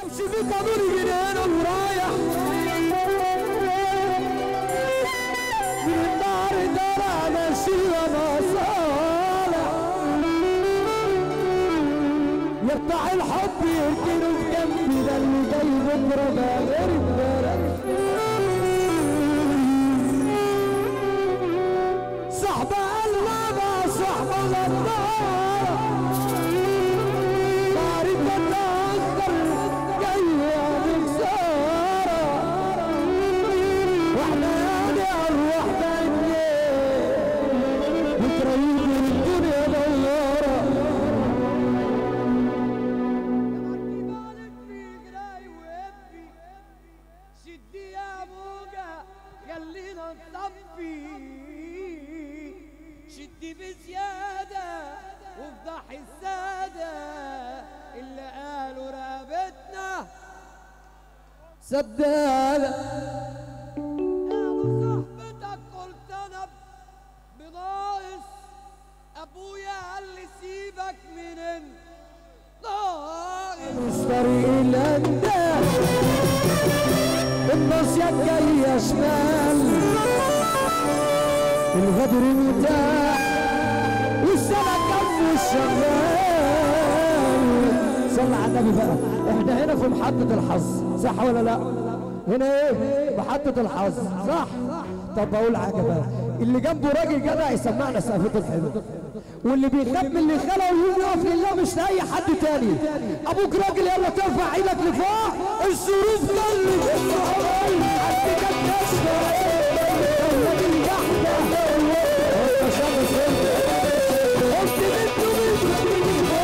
امشي في قانون جنان ورايح من النار دار ماشي وانا صالح يقطع الحب يركنه في جنبي ده اللي جاي بكره ده غير امبارح صحبة قلبة صحبة غدارة معرفة تأثر جاية بخسارة واحنا يعني أرواح تانية بتريد الدنيا دوارة بالك في جراي وابي شدي يا موجة خلينا نصفي شدي بزيادة وافضح السادة اللي قالوا رقبتنا سدادة قالوا صاحبتك قلت انا بناقص ابويا قال لي سيبك من الناقص مش طريق الأنداء الناصية جاية شمال الغدر متاح والسنة كف الشغال صلى على النبي بقى احنا هنا في محطة الحظ صح ولا لا؟ هنا ايه؟ محطة الحظ صح؟ طب بقول حاجة بقى اللي جنبه راجل جدع يسمعنا سقفته الحلوة واللي بيخاف من اللي خلقه ويقوم يقف لله مش لاي حد تاني ابوك راجل يلا ترفع ايدك لفوق الظروف كلت الصحراء عندك الكشف الراجل يحيى انت شمس انت قلت بنته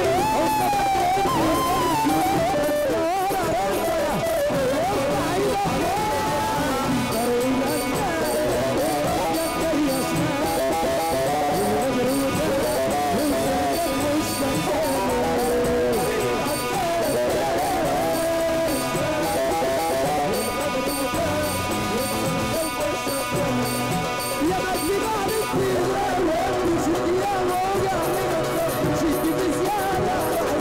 يا مجدي بعدك في الراوي شدي يا موجة شدي بزيادة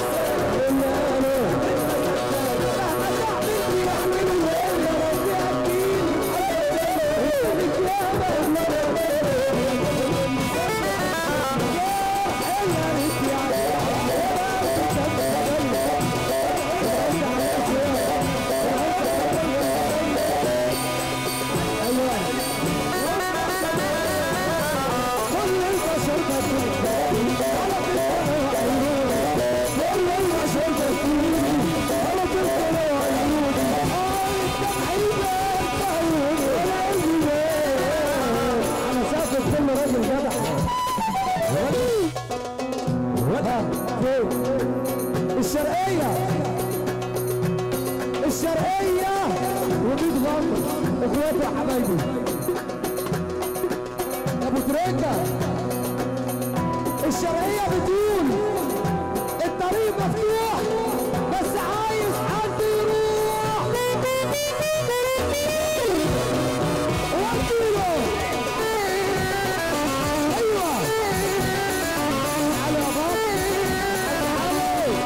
كل البشر كل البشر ولا تلقى عيوني انا سافر كل راجل جدع ها، فين؟ الشرقية الشرقية وميت غمر اخواتي وحبايبي يا ابو تريكة الشرقية بتقول الطريق مفتوح بس عايز حد يروح وديله ايوه تعالوا يا بابا تعالوا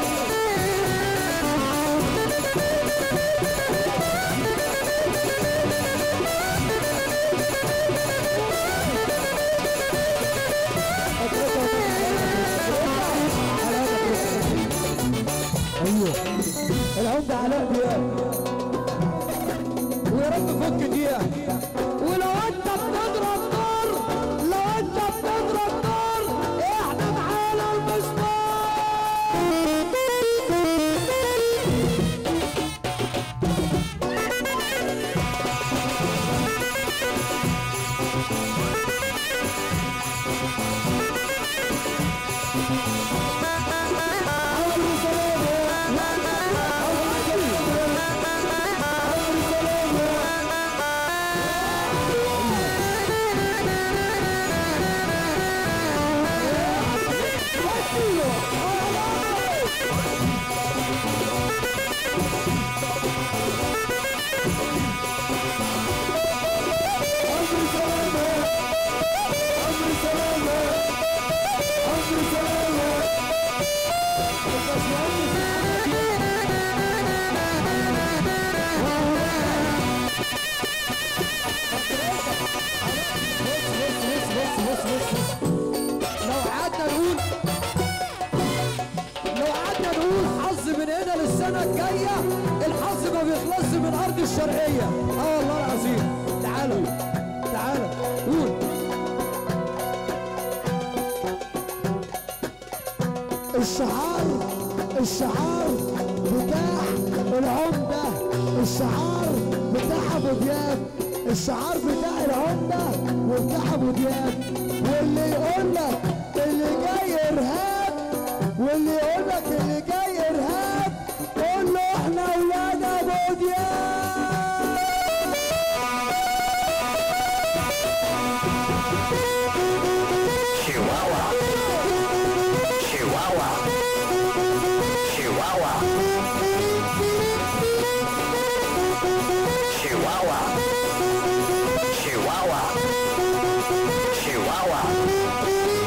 ايوه العمدة علاء دياب ويا رب فك دقيقة ولو انت بتضرب نار لو انت بتضرب نار احنا معانا المسمار جايه الحظ ما بيخلصش من ارض الشرقيه اه والله العظيم تعالى تعالى قول الشعار الشعار بتاع العمدة الشعار بتاع ابو دياب الشعار بتاع العمدة وبتاع ابو دياب واللي يقول لك اللي جاي ارهاب واللي يقول لك اللي جاي ارهاب قول له احنا اولاد ابو دياب Chihuahua. Chihuahua. Chihuahua. Chihuahua. Chihuahua. Chihuahua.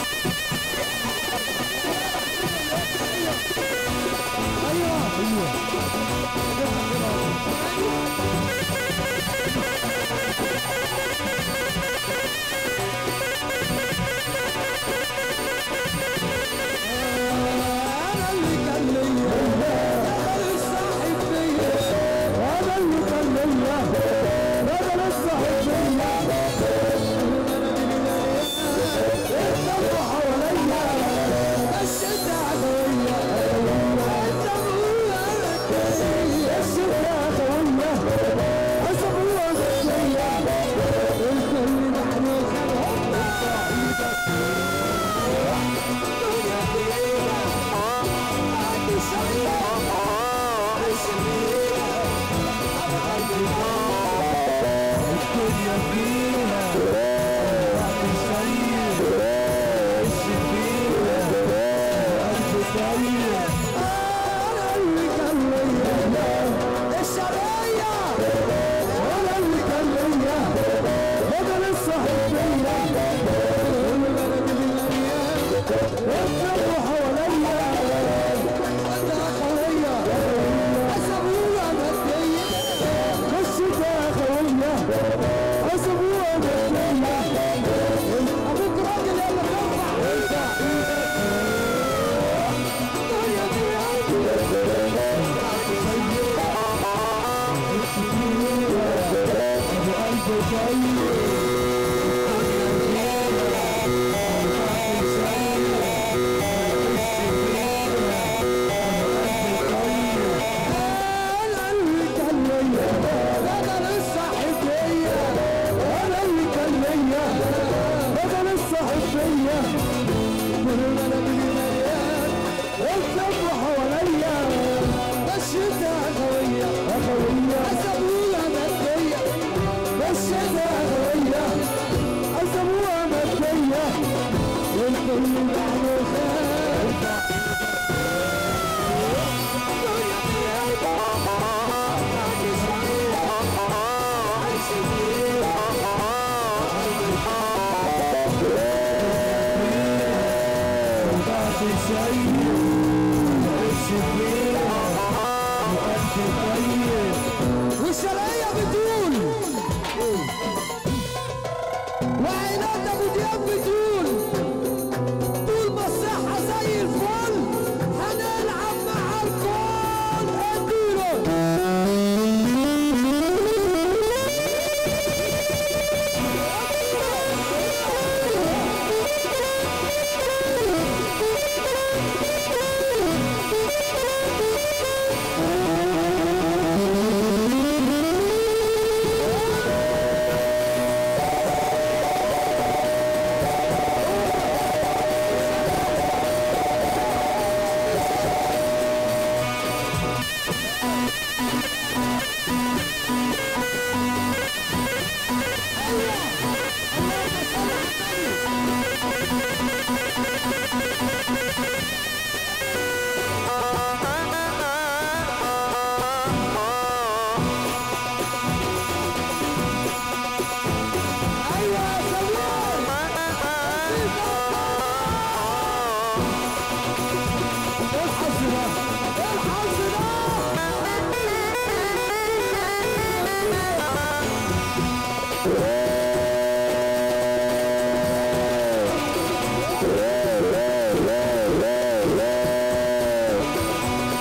ايوه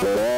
Yeah.